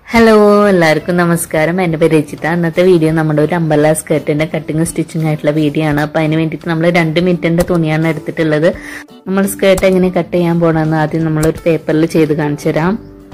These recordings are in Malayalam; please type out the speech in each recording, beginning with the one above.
ഹലോ എല്ലാവർക്കും നമസ്കാരം എൻ്റെ പേര് രചിത ഇന്നത്തെ വീഡിയോ നമ്മുടെ ഒരു അമ്പല സ്കർട്ടിന്റെ കട്ടിങ് സ്റ്റിച്ചിങ് ആയിട്ടുള്ള വീഡിയോ ആണ് അപ്പൊ അതിന് വേണ്ടിയിട്ട് നമ്മൾ രണ്ട് മിനിറ്റിന്റെ തുണിയാണ് എടുത്തിട്ടുള്ളത് നമ്മൾ സ്കേർട്ട് എങ്ങനെ കട്ട് ചെയ്യാൻ പോകണമെന്ന് ആദ്യം നമ്മളൊരു പേപ്പറിൽ ചെയ്ത് കാണിച്ചു തരാം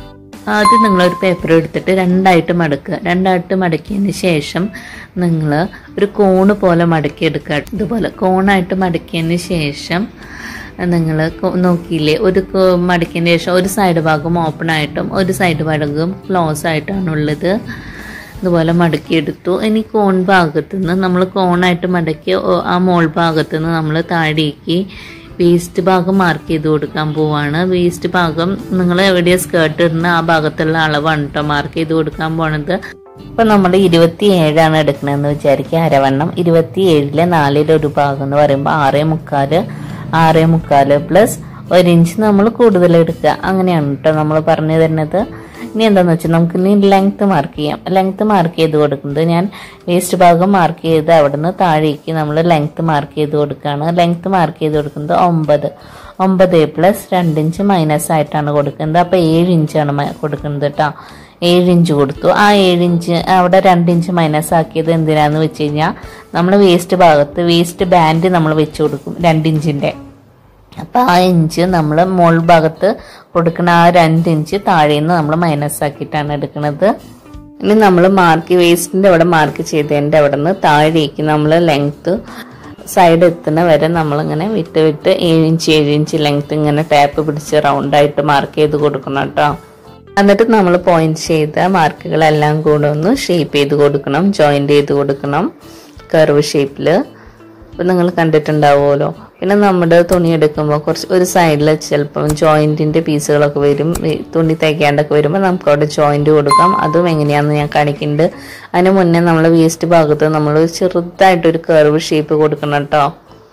ആദ്യം നിങ്ങളൊരു പേപ്പർ എടുത്തിട്ട് രണ്ടായിട്ട് മടക്കുക രണ്ടായിട്ട് മടക്കിയതിന് ശേഷം നിങ്ങൾ ഒരു കോണ് പോലെ മടക്കിയെടുക്കുക ഇതുപോലെ കോണായിട്ട് മടക്കിയതിന് ശേഷം നിങ്ങൾ നോക്കിയില്ലേ ഒരു കോ- മടക്കിയതിന് ശേഷം ഒരു സൈഡ് ഭാഗം ഓപ്പൺ ആയിട്ടും ഒരു സൈഡ് ഭാഗം ക്ലോസ് ആയിട്ടാണുള്ളത് ഇതുപോലെ മടക്കിയെടുത്തു ഇനി കോൺ ഭാഗത്തു നിന്ന് നമ്മൾ കോണായിട്ട് മടക്കി ഓ- ആ മോൾ ഭാഗത്തു നിന്ന് നമ്മൾ താഴേക്ക് വേസ്റ്റ് ഭാഗം മാർക്ക് ചെയ്ത് കൊടുക്കാൻ പോവാണ് വേസ്റ്റ് ഭാഗം നിങ്ങൾ എവിടെയാ സ്കേർട്ട് ഇടുന്ന ആ ഭാഗത്തുള്ള അളവാണ് കേട്ടോ മാർക്ക് ചെയ്ത് കൊടുക്കാൻ പോണത് ഇപ്പൊ നമ്മൾ ഇരുപത്തി ഏഴാണ് എടുക്കണമെന്ന് വിചാരിക്കുക അരവണ്ണം ഇരുപത്തി ഏഴിലെ നാലിലെ ഒരു ഭാഗം എന്ന് പറയുമ്പോൾ ആറേ മുക്കാല് ആറേ മുക്കാല് പ്ലസ് ഒരു ഇഞ്ച് നമ്മൾ കൂടുതൽ എടുക്കുക അങ്ങനെയാണ് കേട്ടോ നമ്മൾ പറഞ്ഞു തരുന്നത് ഇനി എന്താന്ന് വെച്ചാൽ നമുക്ക് ഇനി ലെങ്ത് മാർക്ക് ചെയ്യാം ലെങ്ത് മാർക്ക് ചെയ്ത് കൊടുക്കുന്നത് ഞാൻ വേസ്റ്റ് ഭാഗം മാർക്ക് ചെയ്ത് അവിടുന്ന് താഴേക്ക് നമ്മൾ ലെങ്ത് മാർക്ക് ചെയ്ത് കൊടുക്കുകയാണ് ലെങ്ത് മാർക്ക് ചെയ്ത് കൊടുക്കുന്നത് ഒമ്പത് ഒമ്പത് പ്ലസ് രണ്ട് ഇഞ്ച് മൈനസ് ആയിട്ടാണ് കൊടുക്കുന്നത് അപ്പോൾ ഏഴ് ഇഞ്ചാണ് മ- കൊടുക്കുന്നത് കേട്ടോ ഏഴ് ഇഞ്ച് കൊടുത്തു ആ ഏഴ് ഇഞ്ച് അവിടെ രണ്ട് ഇഞ്ച് മൈനസ് ആക്കിയത് എന്തിനാന്ന് വെച്ച് കഴിഞ്ഞാൽ നമ്മൾ വേസ്റ്റ് ഭാഗത്ത് വേസ്റ്റ് ബാൻഡ് നമ്മൾ വെച്ച് കൊടുക്കും രണ്ട് ഇഞ്ചിൻ്റെ അപ്പോൾ ആ ഇഞ്ച് നമ്മൾ മുകൾ ഭാഗത്ത് കൊടുക്കുന്ന ആ രണ്ട് ഇഞ്ച് താഴെ നിന്ന് നമ്മൾ മൈനസ് ആക്കിയിട്ടാണ് എടുക്കുന്നത് ഇനി നമ്മൾ മാർക്ക് വേസ്റ്റിൻ്റെ അവിടെ മാർക്ക് ചെയ്തതിൻ്റെ അവിടെ നിന്ന് താഴേക്ക് നമ്മൾ ലെങ്ത്ത് സൈഡ് എത്തുന്ന വരെ നമ്മളിങ്ങനെ വിട്ട് വിട്ട് ഏഴ് ഇഞ്ച് ഏഴ് ഇഞ്ച് ലെങ്ത്ത് ഇങ്ങനെ ടാപ്പ് പിടിച്ച് റൗണ്ടായിട്ട് മാർക്ക് ചെയ്ത് കൊടുക്കണം കേട്ടോ എന്നിട്ട് നമ്മൾ പോയിന്റ് ചെയ്ത മാർക്കുകളെല്ലാം കൂടെ ഒന്ന് ഷേപ്പ് ചെയ്ത് കൊടുക്കണം ജോയിന്റ് ചെയ്ത് കൊടുക്കണം കർവ് ഷേപ്പിൽ അപ്പം നിങ്ങൾ കണ്ടിട്ടുണ്ടാവുമല്ലോ പിന്നെ നമ്മുടെ തുണി എടുക്കുമ്പോൾ കുറച്ച് ഒരു സൈഡിൽ ചിലപ്പം ജോയിൻറ്റിൻ്റെ പീസുകളൊക്കെ വരും ഈ തുണി തയ്ക്കാണ്ടൊക്കെ വരുമ്പോൾ നമുക്ക് അവിടെ ജോയിൻറ്റ് കൊടുക്കാം അതും എങ്ങനെയാണെന്ന് ഞാൻ കാണിക്കുന്നുണ്ട് അതിന് മുന്നേ നമ്മൾ വേസ്റ്റ് ഭാഗത്ത് നമ്മൾ ചെറുതായിട്ടൊരു കർവ് ഷേപ്പ് കൊടുക്കണം കേട്ടോ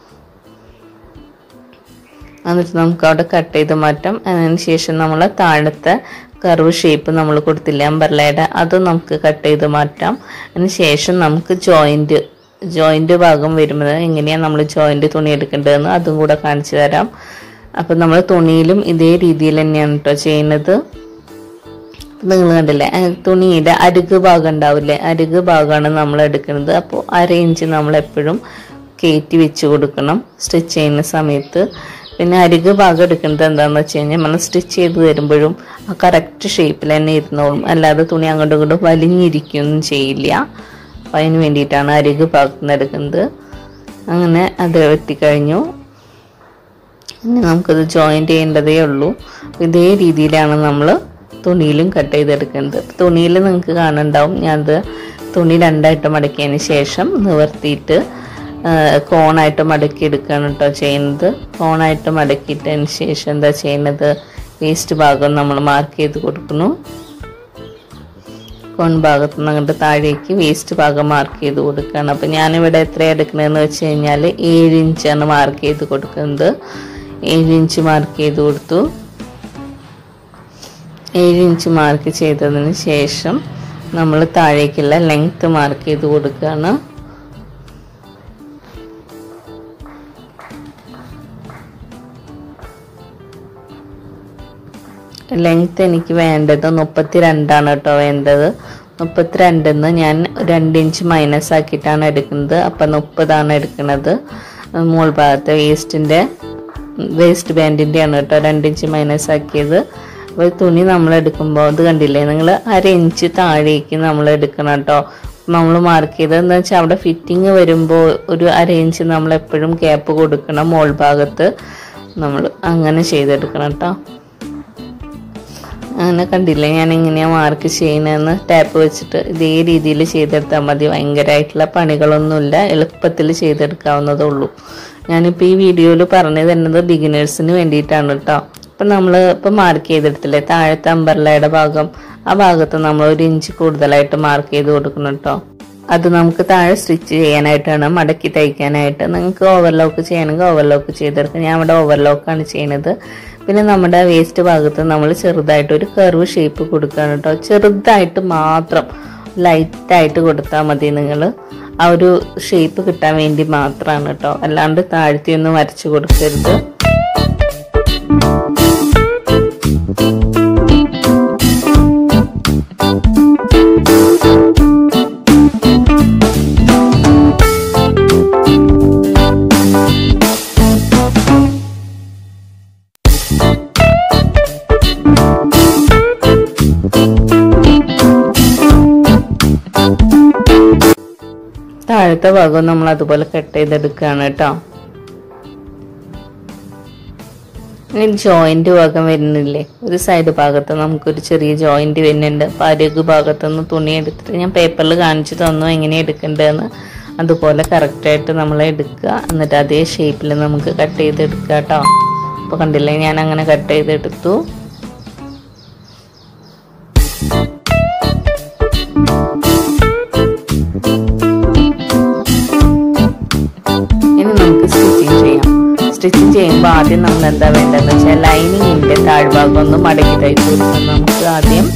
എന്നിട്ട് നമുക്ക് അവിടെ കട്ട് ചെയ്ത് മാറ്റാം അതിന് ശേഷം നമ്മൾ താഴത്തെ കർവ് ഷേപ്പ് നമ്മൾ കൊടുത്തില്ല അമ്പർലയുടെ അത് നമുക്ക് കട്ട് ചെയ്ത് മാറ്റാം അതിന് ശേഷം നമുക്ക് ജോയിൻറ്റ് ജോയിൻറ്റ് ഭാഗം വരുന്നത് എങ്ങനെയാണ് നമ്മൾ ജോയിൻറ്റ് തുണി എടുക്കേണ്ടതെന്ന് അതും കൂടെ കാണിച്ചു തരാം അപ്പം നമ്മൾ തുണിയിലും ഇതേ രീതിയിൽ തന്നെയാണ് കേട്ടോ ചെയ്യുന്നത് നിങ്ങൾ കണ്ടില്ലേ ആ തുണിയുടെ അരുക് ഭാഗം ഉണ്ടാവില്ലേ അരുക് ഭാഗമാണ് നമ്മൾ എടുക്കുന്നത് അപ്പോൾ അര ഇഞ്ച് നമ്മൾ എപ്പോഴും കയറ്റി വെച്ച് കൊടുക്കണം സ്റ്റിച്ച് ചെയ്യുന്ന സമയത്ത് പിന്നെ അരുക് ഭാഗം എടുക്കുന്നത് എന്താണെന്ന് വെച്ച് കഴിഞ്ഞാൽ നമ്മൾ സ്റ്റിച്ച് ചെയ്ത് തരുമ്പോഴും ആ കറക്റ്റ് ഷേപ്പിൽ തന്നെ ഇരുന്നോളും അല്ലാതെ തുണി അങ്ങോട്ടും ഇങ്ങോട്ടും വലിഞ്ഞിരിക്കുകയൊന്നും ചെയ്യില്ല അപ്പം അതിന് വേണ്ടിയിട്ടാണ് അരുക് ഭാഗത്ത് നിന്ന് എടുക്കുന്നത് അങ്ങനെ അത് വെട്ടിക്കഴിഞ്ഞു ഇനി നമുക്കത് ജോയിൻറ്റ് ചെയ്യേണ്ടതേ ഉള്ളൂ ഇതേ രീതിയിലാണ് നമ്മൾ തുണിയിലും കട്ട് ചെയ്തെടുക്കുന്നത് തുണിയിൽ നിങ്ങൾക്ക് കാണുന്നുണ്ടാവും ഞാനത് തുണി രണ്ടായിട്ട് മടക്കിയതിന് ശേഷം നിവർത്തിയിട്ട് ആ, കോണായിട്ട് മടക്കി എടുക്കുകയാണ് കേട്ടോ ചെയ്യുന്നത് കോണായിട്ട് മടക്കിയിട്ടതിന് ശേഷം എന്താ ചെയ്യുന്നത് വേസ്റ്റ് ഭാഗം നമ്മൾ മാർക്ക് ചെയ്ത് കൊടുക്കുന്നു കോൺ ഭാഗത്ത് നിന്ന് അങ്ങോട്ട് താഴേക്ക് വേസ്റ്റ് ഭാഗം മാർക്ക് ചെയ്ത് കൊടുക്കുകയാണ് അപ്പം ഞാനിവിടെ എത്ര എടുക്കണതെന്ന് വെച്ച് കഴിഞ്ഞാൽ ഏഴ് ഇഞ്ചാണ് മാർക്ക് ചെയ്ത് കൊടുക്കുന്നത് ഏഴ് ഇഞ്ച് മാർക്ക് ചെയ്ത് കൊടുത്തു ഏഴ് ഇഞ്ച് മാർക്ക് ചെയ്തതിന് ശേഷം നമ്മൾ താഴേക്കുള്ള ലെങ്ത്ത് മാർക്ക് ചെയ്ത് കൊടുക്കുകയാണ് ലെങ്ത് എനിക്ക് വേണ്ടത് മുപ്പത്തി രണ്ടാണ് കേട്ടോ വേണ്ടത് മുപ്പത്തിരണ്ടിൽ നിന്ന് ഞാൻ രണ്ട് ഇഞ്ച് മൈനസ് ആക്കിയിട്ടാണ് എടുക്കുന്നത് അപ്പം മുപ്പതാണ് എടുക്കുന്നത് മോൾ ഭാഗത്തെ വേസ്റ്റിൻ്റെ വേസ്റ്റ് ബാൻഡിൻ്റെയാണ് കേട്ടോ രണ്ട് ഇഞ്ച് മൈനസ് ആക്കിയത് അപ്പോൾ തുണി നമ്മൾ എടുക്കുമ്പോൾ അത് കണ്ടില്ലേ നിങ്ങൾ അര ഇഞ്ച് താഴേക്ക് നമ്മൾ എടുക്കണം കേട്ടോ നമ്മൾ മാർക്ക് ചെയ്തത് എന്താ വെച്ചാൽ അവിടെ ഫിറ്റിങ് വരുമ്പോൾ ഒരു അര ഇഞ്ച് നമ്മൾ എപ്പോഴും ക്യാപ്പ് കൊടുക്കണം മോൾ ഭാഗത്ത് നമ്മൾ അങ്ങനെ ചെയ്തെടുക്കണം കേട്ടോ അങ്ങനെ കണ്ടില്ലേ ഞാൻ എങ്ങനെയാണ് മാർക്ക് ചെയ്യുന്നതെന്ന് ടാപ്പ് വെച്ചിട്ട് ഇതേ രീതിയിൽ ചെയ്തെടുത്താൽ മതി ഭയങ്കരമായിട്ടുള്ള പണികളൊന്നുമില്ല എളുപ്പത്തിൽ ചെയ്തെടുക്കാവുന്നതേ ഉള്ളൂ ഞാനിപ്പോൾ ഈ വീഡിയോയിൽ പറഞ്ഞു തരുന്നത് ബിഗിനേഴ്സിന് വേണ്ടിയിട്ടാണ് കേട്ടോ ഇപ്പം നമ്മൾ ഇപ്പം മാർക്ക് ചെയ്തെടുത്തില്ലേ താഴത്തെ അമ്പർലയുടെ ഭാഗം ആ ഭാഗത്ത് നമ്മൾ ഒരു ഇഞ്ച് കൂടുതലായിട്ട് മാർക്ക് ചെയ്ത് കൊടുക്കണം കേട്ടോ അത് നമുക്ക് താഴെ സ്റ്റിച്ച് ചെയ്യാനായിട്ടാണ് മടക്കി തയ്ക്കാനായിട്ട് നിങ്ങൾക്ക് ഓവർലോക്ക് ചെയ്യണമെങ്കിൽ ഓവർലോക്ക് ചെയ്തെടുക്കാം ഞാൻ ഇവിടെ ഓവർലോക്കാണ് ചെയ്യുന്നത് പിന്നെ നമ്മുടെ വേസ്റ്റ് ഭാഗത്ത് നമ്മൾ ചെറുതായിട്ട് ഒരു കർവ് ഷേപ്പ് കൊടുക്കുകയാണ് കേട്ടോ ചെറുതായിട്ട് മാത്രം ലൈറ്റായിട്ട് കൊടുത്താൽ മതി നിങ്ങൾ ആ ഒരു ഷേപ്പ് കിട്ടാൻ വേണ്ടി മാത്രമാണ് കേട്ടോ അല്ലാണ്ട് താഴ്ത്തിയൊന്നും വരച്ചു കൊടുക്കരുത് താഴത്തെ ഭാഗവും നമ്മൾ അതുപോലെ കട്ട് ചെയ്തെടുക്കുകയാണ് കേട്ടോ ഇനി ജോയിന്റ് ഭാഗം വരുന്നില്ലേ ഒരു സൈഡ് ഭാഗത്ത് നമുക്കൊരു ചെറിയ ജോയിന്റ് വരുന്നുണ്ട് അപ്പോൾ അരകു ഭാഗത്തുനിന്ന് തുണി എടുത്തിട്ട് ഞാൻ പേപ്പറിൽ കാണിച്ചു തന്നു എങ്ങനെ എടുക്കേണ്ടതെന്ന് അതുപോലെ കറക്റ്റായിട്ട് നമ്മൾ എടുക്കുക എന്നിട്ട് അതേ ഷേപ്പിൽ നമുക്ക് കട്ട് ചെയ്തെടുക്കുക കേട്ടോ അപ്പോൾ കണ്ടില്ലേ ഞാൻ അങ്ങനെ കട്ട് ചെയ്തെടുത്തു ഇനി നമുക്ക് സ്റ്റിച്ചിങ് ചെയ്യാം സ്റ്റിച്ചിങ് ചെയ്യുമ്പോൾ ആദ്യം നമ്മൾ എന്താ വേണ്ടതെന്ന് വെച്ചാൽ ലൈനിങ്ങിന്റെ താഴ്ഭാഗം ഒന്ന് മടക്കി തയ്ച്ചു കൊടുക്കാം നമുക്ക് ആദ്യം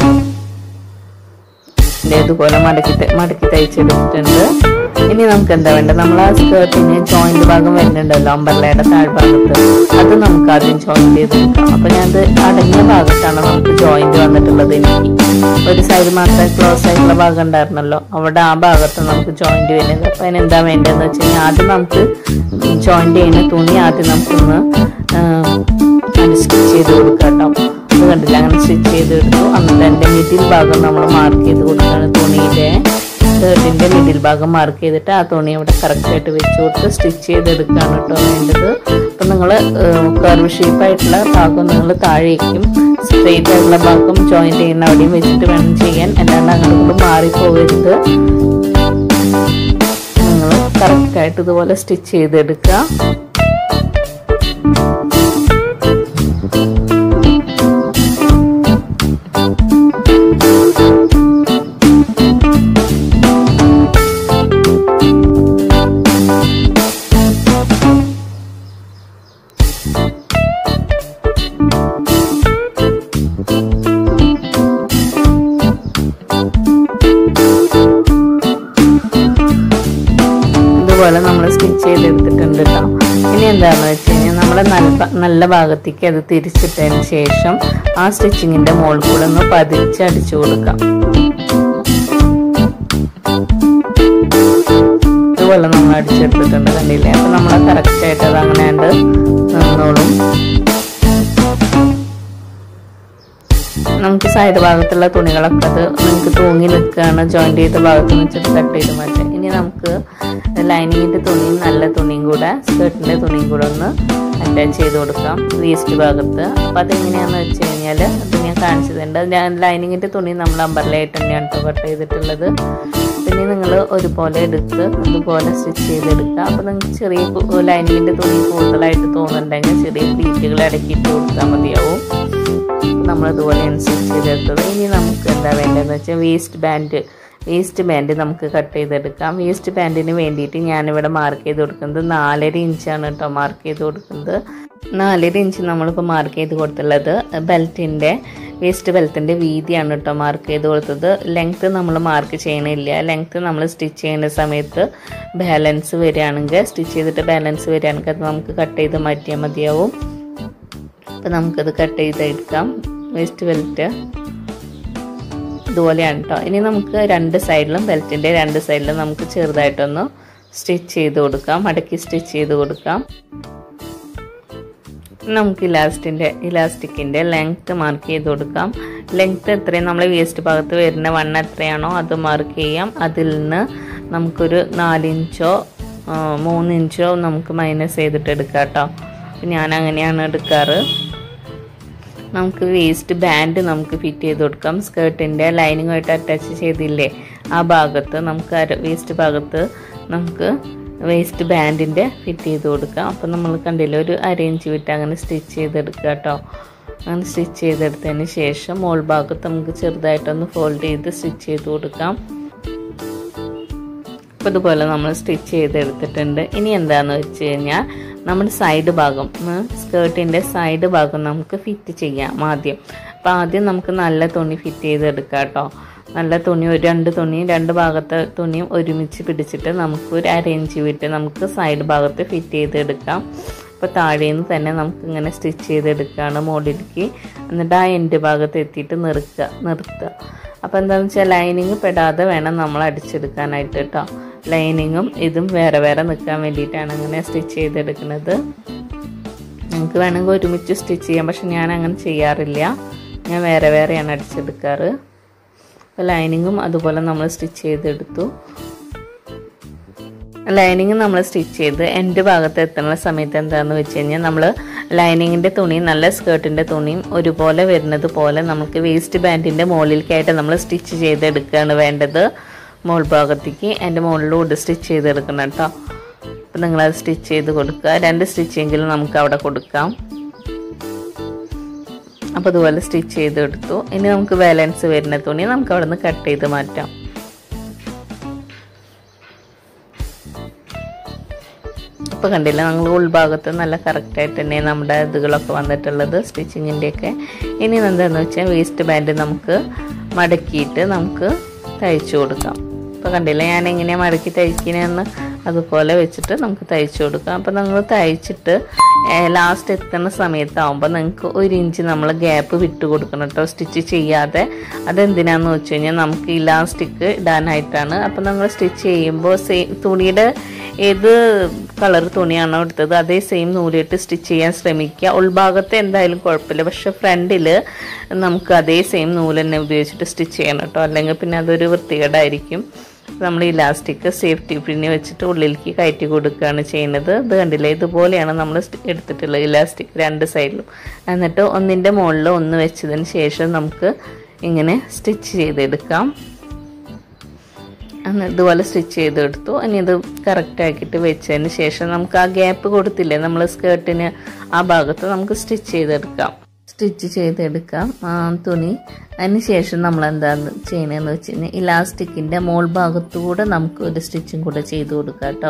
ഇതുപോലെ മടക്കി മടക്കി തയ്ച്ചെടുത്തിട്ടുണ്ട് ഇനി നമുക്ക് എന്താ വേണ്ടത് നമ്മൾ ആ സ്കേർട്ടിന് ജോയിന്റ് ഭാഗം വരുന്നുണ്ടല്ലോ അമ്പർലയുടെ താഴ്ഭാഗത്ത് അത് നമുക്ക് ആദ്യം ജോയിന്റ് ചെയ്ത് കൊടുക്കാം അപ്പൊ ഞാൻ അത് അടങ്ങിയ ഭാഗത്താണ് നമുക്ക് ജോയിന്റ് വന്നിട്ടുള്ളത് എനിക്ക് ഒരു സൈഡ് മാത്രമേ ക്ലോസ് ആയിട്ടുള്ള ഭാഗം ഉണ്ടായിരുന്നല്ലോ അവിടെ ആ ഭാഗത്ത് നമുക്ക് ജോയിന്റ് വരുന്നത് അപ്പൊ അതിന് എന്താ വേണ്ടതെന്ന് വെച്ച് കഴിഞ്ഞാൽ ആദ്യം നമുക്ക് ജോയിന്റ് ചെയ്യുന്ന തുണി ആദ്യം നമുക്കൊന്ന് സ്റ്റിച്ച് ചെയ്ത് കൊടുക്കാം കേട്ടോ അത് കണ്ടില്ല അങ്ങനെ സ്റ്റിച്ച് ചെയ്തെടുത്തു എന്നിട്ട് എൻ്റെ മിഡിൽ ഭാഗം നമ്മൾ മാർക്ക് ചെയ്ത് കൊടുക്കുകയാണ് തുണിയുടെ ഷർട്ടിൻ്റെ മിഡിൽ ഭാഗം മാർക്ക് ചെയ്തിട്ട് ആ തുണി അവിടെ കറക്റ്റായിട്ട് വെച്ച് കൊടുത്ത് സ്റ്റിച്ച് ചെയ്തെടുക്കുകയാണ് കേട്ടോ വേണ്ടത് അപ്പം നിങ്ങൾ കർവ് ഷേപ്പായിട്ടുള്ള ഭാഗം നിങ്ങൾ താഴേക്കും സ്ട്രെയിറ്റ് ആയിട്ടുള്ള ഭാഗം ജോയിൻ ചെയ്യുന്ന അവിടെയും വെച്ചിട്ട് വേണം ചെയ്യാൻ അല്ലാണ്ട് അങ്ങോട്ട് കൊണ്ട് മാറിപ്പോകരുത് നിങ്ങൾ കറക്റ്റായിട്ട് ഇതുപോലെ സ്റ്റിച്ച് ചെയ്തെടുക്കുക ഇതുപോലെ നമ്മൾ സ്റ്റിച്ച് ചെയ്തെടുത്തിട്ടുണ്ട് കേട്ടോ ഇനി എന്താണെന്ന് വെച്ച് കഴിഞ്ഞാൽ നമ്മൾ നല്ല നല്ല ഭാഗത്തേക്ക് അത് തിരിച്ചിട്ടതിന് ശേഷം ആ സ്റ്റിച്ചിങ്ങിന്റെ മോൾ കൂടെ ഒന്ന് പതിച്ച് അടിച്ചു കൊടുക്കാം ഇതുപോലെ നമ്മൾ അടിച്ചെടുത്തിട്ടുണ്ട് കണ്ടില്ലേ അപ്പൊ നമ്മൾ കറക്റ്റ് ആയിട്ട് അത് അങ്ങനെ നിന്നോളും നമുക്ക് സൈഡ് ഭാഗത്തുള്ള തുണികളൊക്കെ അത് നിങ്ങൾക്ക് തൂങ്ങി നിൽക്കുകയാണ് ജോയിന്റ് ചെയ്ത ഭാഗത്ത് വെച്ചിട്ട് കട്ട് ചെയ്ത് മാറ്റാം ഇനി നമുക്ക് ലൈനിങ്ങിന്റെ തുണിയും നല്ല തുണിയും കൂടെ സ്കേർട്ടിന്റെ തുണിയും കൂടെ ഒന്ന് അറ്റാച്ച് ചെയ്ത് കൊടുക്കാം വേസ്റ്റ് ഭാഗത്ത് അപ്പം അതെങ്ങനെയാണെന്ന് വെച്ച് കഴിഞ്ഞാൽ അത് ഞാൻ കാണിച്ചതുണ്ട് ഞാൻ ലൈനിങ്ങിന്റെ തുണി നമ്മൾ അമ്പർലയായിട്ട് തന്നെയാണ് കേട്ടോ കട്ട് ചെയ്തിട്ടുള്ളത് പിന്നെ നിങ്ങൾ ഒരുപോലെ എടുത്ത് അതുപോലെ സ്റ്റിച്ച് ചെയ്തെടുക്കുക അപ്പോൾ നിങ്ങൾക്ക് ചെറിയ ലൈനിങ്ങിന്റെ തുണി കൂടുതലായിട്ട് തോന്നുന്നുണ്ടെങ്കിൽ ചെറിയ പ്ലീറ്റുകൾ ഇടയ്ക്കിട്ട് കൊടുത്താൽ മതിയാവും നമ്മൾ ഇതുപോലെയാണ് സ്റ്റിച്ച് ചെയ്തെടുത്തത് ഇനി നമുക്ക് എന്താ വേണ്ടതെന്ന് വെച്ചാൽ വേസ്റ്റ് ബാൻഡ് വേസ്റ്റ് ബാൻഡ് നമുക്ക് കട്ട് ചെയ്തെടുക്കാം വേസ്റ്റ് ബാൻഡിന് വേണ്ടിയിട്ട് ഞാനിവിടെ മാർക്ക് ചെയ്ത് കൊടുക്കുന്നത് നാലര ഇഞ്ചാണ് കേട്ടോ മാർക്ക് ചെയ്ത് കൊടുക്കുന്നത് നാലര ഇഞ്ച് നമ്മളിപ്പോൾ മാർക്ക് ചെയ്ത് കൊടുത്തുള്ളത് ബെൽറ്റിൻ്റെ വേസ്റ്റ് ബെൽറ്റിൻ്റെ വീതിയാണ് കേട്ടോ മാർക്ക് ചെയ്ത് കൊടുത്തത് ലെങ്ത്ത് നമ്മൾ മാർക്ക് ചെയ്യണില്ല ലെങ്ത്ത് നമ്മൾ സ്റ്റിച്ച് ചെയ്യുന്ന സമയത്ത് ബാലൻസ് വരികയാണെങ്കിൽ സ്റ്റിച്ച് ചെയ്തിട്ട് ബാലൻസ് വരികയാണെങ്കിൽ അത് നമുക്ക് കട്ട് ചെയ്ത് മാറ്റിയാൽ മതിയാവും അപ്പോൾ നമുക്കത് കട്ട് ചെയ്തെടുക്കാം വേസ്റ്റ് ബെൽറ്റ് ഇതുപോലെയാണ് കേട്ടോ ഇനി നമുക്ക് രണ്ട് സൈഡിലും ബെൽറ്റിൻ്റെ രണ്ട് സൈഡിലും നമുക്ക് ചെറുതായിട്ടൊന്ന് സ്റ്റിച്ച് ചെയ്ത് കൊടുക്കാം മടക്കി സ്റ്റിച്ച് ചെയ്ത് കൊടുക്കാം നമുക്ക് ഇലാസ്റ്റിൻ്റെ ഇലാസ്റ്റിക്കിൻ്റെ ലെങ്ത്ത് മാർക്ക് ചെയ്ത് കൊടുക്കാം ലെങ്ത്ത് എത്രയും നമ്മൾ വേസ്റ്റ് ഭാഗത്ത് വരുന്ന വണ്ണം എത്രയാണോ അത് മാർക്ക് ചെയ്യാം അതിൽ നിന്ന് നമുക്കൊരു നാലിഞ്ചോ മൂന്നിഞ്ചോ നമുക്ക് മൈനസ് ചെയ്തിട്ട് എടുക്കാം കേട്ടോ ഞാൻ അങ്ങനെയാണ് എടുക്കാറ് നമുക്ക് വേസ്റ്റ് ബാൻഡ് നമുക്ക് ഫിറ്റ് ചെയ്ത് കൊടുക്കാം സ്കേർട്ടിൻ്റെ ലൈനിങ്ങുമായിട്ട് അറ്റാച്ച് ചെയ്തില്ലേ ആ ഭാഗത്ത് നമുക്ക് അര വേസ്റ്റ് ഭാഗത്ത് നമുക്ക് വേസ്റ്റ് ബാൻഡിൻ്റെ ഫിറ്റ് ചെയ്ത് കൊടുക്കാം അപ്പം നമ്മൾ കണ്ടില്ലേ ഒരു അരയിഞ്ച് വിട്ട് അങ്ങനെ സ്റ്റിച്ച് ചെയ്തെടുക്കുക കേട്ടോ അങ്ങനെ സ്റ്റിച്ച് ചെയ്തെടുത്തതിന് ശേഷം മോൾ ഭാഗത്ത് നമുക്ക് ചെറുതായിട്ടൊന്ന് ഫോൾഡ് ചെയ്ത് സ്റ്റിച്ച് ചെയ്ത് കൊടുക്കാം അപ്പോൾ ഇതുപോലെ നമ്മൾ സ്റ്റിച്ച് ചെയ്തെടുത്തിട്ടുണ്ട് ഇനി എന്താണെന്ന് വെച്ച് കഴിഞ്ഞാൽ നമ്മുടെ സൈഡ് ഭാഗം സ്കേർട്ടിൻ്റെ സൈഡ് ഭാഗം നമുക്ക് ഫിറ്റ് ചെയ്യാം ആദ്യം അപ്പോൾ ആദ്യം നമുക്ക് നല്ല തുണി ഫിറ്റ് ചെയ്തെടുക്കാം കേട്ടോ നല്ല തുണി ഒരു രണ്ട് തുണിയും രണ്ട് ഭാഗത്തെ തുണിയും ഒരുമിച്ച് പിടിച്ചിട്ട് നമുക്ക് ഒരു അരയിഞ്ച് വിട്ട് നമുക്ക് സൈഡ് ഭാഗത്ത് ഫിറ്റ് ചെയ്തെടുക്കാം അപ്പോൾ താഴെ നിന്ന് തന്നെ നമുക്ക് ഇങ്ങനെ സ്റ്റിച്ച് ചെയ്തെടുക്കുകയാണ് മോഡിലേക്ക് എന്നിട്ട് ആ എൻഡ് ഭാഗത്ത് എത്തിയിട്ട് നിർക്കുക നിർത്തുക അപ്പോൾ എന്താണെന്ന് വെച്ചാൽ ലൈനിങ് പെടാതെ വേണം നമ്മൾ അടിച്ചെടുക്കാനായിട്ട് കേട്ടോ ലൈനിങ്ങും ഇതും വേറെ വേറെ നിൽക്കാൻ വേണ്ടിയിട്ടാണ് അങ്ങനെ സ്റ്റിച്ച് ചെയ്തെടുക്കുന്നത് നമുക്ക് വേണമെങ്കിൽ ഒരുമിച്ച് സ്റ്റിച്ച് ചെയ്യാം പക്ഷെ ഞാൻ അങ്ങനെ ചെയ്യാറില്ല ഞാൻ വേറെ വേറെയാണ് അടിച്ചെടുക്കാറ് അപ്പോൾ ലൈനിങ്ങും അതുപോലെ നമ്മൾ സ്റ്റിച്ച് ചെയ്തെടുത്തു ലൈനിങ് നമ്മൾ സ്റ്റിച്ച് ചെയ്ത് എൻ്റെ ഭാഗത്ത് എത്തുന്ന സമയത്ത് എന്താണെന്ന് വെച്ച് കഴിഞ്ഞാൽ നമ്മൾ ലൈനിങ്ങിൻ്റെ തുണിയും നല്ല സ്കേർട്ടിൻ്റെ തുണിയും ഒരുപോലെ വരുന്നത് പോലെ നമുക്ക് വേസ്റ്റ് ബാൻഡിൻ്റെ മുകളിലേക്കായിട്ട് നമ്മൾ സ്റ്റിച്ച് ചെയ്തെടുക്കുകയാണ് വേണ്ടത് മോൾ ഭാഗത്തേക്ക് എൻ്റെ മുകളിലൂടെ സ്റ്റിച്ച് ചെയ്തെടുക്കണം കേട്ടോ അപ്പം നിങ്ങളത് സ്റ്റിച്ച് ചെയ്ത് കൊടുക്കുക രണ്ട് സ്റ്റിച്ചെങ്കിലും നമുക്ക് അവിടെ കൊടുക്കാം അപ്പോൾ അതുപോലെ സ്റ്റിച്ച് ചെയ്തെടുത്തു ഇനി നമുക്ക് ബാലൻസ് വരുന്ന തുണി നമുക്ക് അവിടെ നിന്ന് കട്ട് ചെയ്ത് മാറ്റാം ഇപ്പോൾ കണ്ടില്ല ഞങ്ങൾ ഉൾഭാഗത്ത് നല്ല കറക്റ്റായിട്ട് തന്നെ നമ്മുടെ ഇതുകളൊക്കെ വന്നിട്ടുള്ളത് സ്റ്റിച്ചിങ്ങിൻ്റെയൊക്കെ ഇനി എന്താണെന്ന് വെച്ചാൽ വേസ്റ്റ് ബാൻഡ് നമുക്ക് മടക്കിയിട്ട് നമുക്ക് തയ്ച്ചു കൊടുക്കാം ഇപ്പോൾ കണ്ടില്ല ഞാൻ എങ്ങനെയാണ് മടക്കി തയ്ക്കുന്നതെന്ന് അതുപോലെ വെച്ചിട്ട് നമുക്ക് തയ്ച്ചു കൊടുക്കാം അപ്പോൾ നമ്മൾ തയ്ച്ചിട്ട് ലാസ്റ്റ് എത്തുന്ന സമയത്താവുമ്പോൾ നിങ്ങൾക്ക് ഒരു ഇഞ്ച് നമ്മൾ ഗ്യാപ്പ് വിട്ട് കൊടുക്കണം കേട്ടോ സ്റ്റിച്ച് ചെയ്യാതെ അതെന്തിനാന്ന് വെച്ച് കഴിഞ്ഞാൽ നമുക്ക് ഇലാസ്റ്റിക് ഇടാനായിട്ടാണ് അപ്പോൾ നമ്മൾ സ്റ്റിച്ച് ചെയ്യുമ്പോൾ സെയിം തുണിയുടെ ഏത് കളർ തുണിയാണോ എടുത്തത് അതേ സെയിം നൂലിട്ട് സ്റ്റിച്ച് ചെയ്യാൻ ശ്രമിക്കുക ഉൾഭാഗത്ത് എന്തായാലും കുഴപ്പമില്ല പക്ഷെ ഫ്രണ്ടിൽ നമുക്ക് അതേ സെയിം നൂല് തന്നെ ഉപയോഗിച്ചിട്ട് സ്റ്റിച്ച് ചെയ്യണം കേട്ടോ അല്ലെങ്കിൽ പിന്നെ അതൊരു വൃത്തികേടായിരിക്കും നമ്മൾ ഇലാസ്റ്റിക് സേഫ്റ്റി പിന്നി വെച്ചിട്ട് ഉള്ളിലേക്ക് കയറ്റി കൊടുക്കുകയാണ് ചെയ്യുന്നത് ഇത് കണ്ടില്ലേ ഇതുപോലെയാണ് നമ്മൾ എടുത്തിട്ടുള്ളത് ഇലാസ്റ്റിക് രണ്ട് സൈഡിലും എന്നിട്ട് ഒന്നിൻ്റെ മുകളിൽ ഒന്ന് വെച്ചതിന് ശേഷം നമുക്ക് ഇങ്ങനെ സ്റ്റിച്ച് ചെയ്തെടുക്കാം അന്ന് ഇതുപോലെ സ്റ്റിച്ച് ചെയ്തെടുത്തു ഇനി ഇത് കറക്റ്റ് ആക്കിയിട്ട് വെച്ചതിന് ശേഷം നമുക്ക് ആ ഗ്യാപ്പ് കൊടുത്തില്ലേ നമ്മൾ സ്കേർട്ടിന് ആ ഭാഗത്ത് നമുക്ക് സ്റ്റിച്ച് ചെയ്തെടുക്കാം സ്റ്റിച്ച് ചെയ്തെടുക്കാം ആ തുണി അതിന് ശേഷം നമ്മൾ എന്താണ് ചെയ്യണമെന്ന് വെച്ച് കഴിഞ്ഞാൽ ഇലാസ്റ്റിക്കിൻ്റെ മോൾ ഭാഗത്തുകൂടെ നമുക്ക് ഒരു സ്റ്റിച്ചും കൂടെ ചെയ്ത് കൊടുക്കാം കേട്ടോ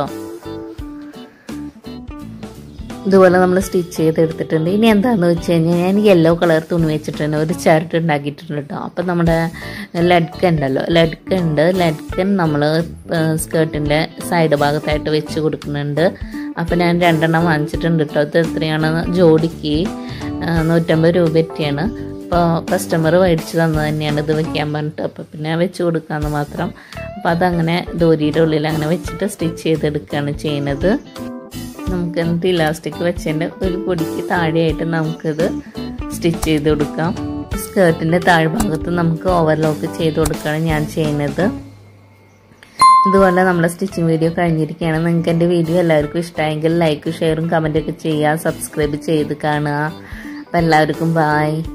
ഇതുപോലെ നമ്മൾ സ്റ്റിച്ച് ചെയ്തെടുത്തിട്ടുണ്ട് ഇനി എന്താണെന്ന് വെച്ച് കഴിഞ്ഞാൽ ഞാൻ യെല്ലോ കളർ തുണി വെച്ചിട്ടുണ്ട് ഒരു ചരട്ട് ഉണ്ടാക്കിയിട്ടുണ്ട് കേട്ടോ അപ്പം നമ്മുടെ ലഡ്ക ഉണ്ടല്ലോ ലഡ്ക ഉണ്ട് ലഡ്കൻ നമ്മൾ സ്കേർട്ടിൻ്റെ സൈഡ് ഭാഗത്തായിട്ട് വെച്ച് കൊടുക്കുന്നുണ്ട് അപ്പം ഞാൻ രണ്ടെണ്ണം വാങ്ങിച്ചിട്ടുണ്ട് കേട്ടോ ഇത് എത്രയാണ് ജോഡിക്ക് നൂറ്റമ്പത് രൂപ ഒക്കെയാണ് അപ്പോൾ കസ്റ്റമർ മേടിച്ച് തന്നത് തന്നെയാണ് ഇത് വെക്കാൻ പറഞ്ഞിട്ട് അപ്പോൾ പിന്നെ വെച്ച് കൊടുക്കാമെന്ന് മാത്രം അപ്പോൾ അതങ്ങനെ ദോരിയുടെ ഉള്ളിൽ അങ്ങനെ വെച്ചിട്ട് സ്റ്റിച്ച് ചെയ്തെടുക്കുകയാണ് ചെയ്യുന്നത് നമുക്ക് എന്ത് ഇലാസ്റ്റിക് വെച്ചതിൻ്റെ ഒരു പൊടിക്ക് താഴെയായിട്ട് നമുക്കിത് സ്റ്റിച്ച് ചെയ്ത് കൊടുക്കാം സ്കേർട്ടിൻ്റെ താഴ്ഭാഗത്ത് നമുക്ക് ഓവർലോക്ക് ചെയ്ത് കൊടുക്കുകയാണ് ഞാൻ ചെയ്യുന്നത് ഇതുപോലെ നമ്മുടെ സ്റ്റിച്ചിങ് വീഡിയോ കഴിഞ്ഞിരിക്കുകയാണ് നിങ്ങൾക്ക് എൻ്റെ വീഡിയോ എല്ലാവർക്കും ഇഷ്ടമായെങ്കിൽ ലൈക്കും ഷെയറും കമൻറ്റൊക്കെ ചെയ്യുക സബ്സ്ക്രൈബ് ചെയ്ത് കാണുക അപ്പോൾ എല്ലാവർക്കും ബായ്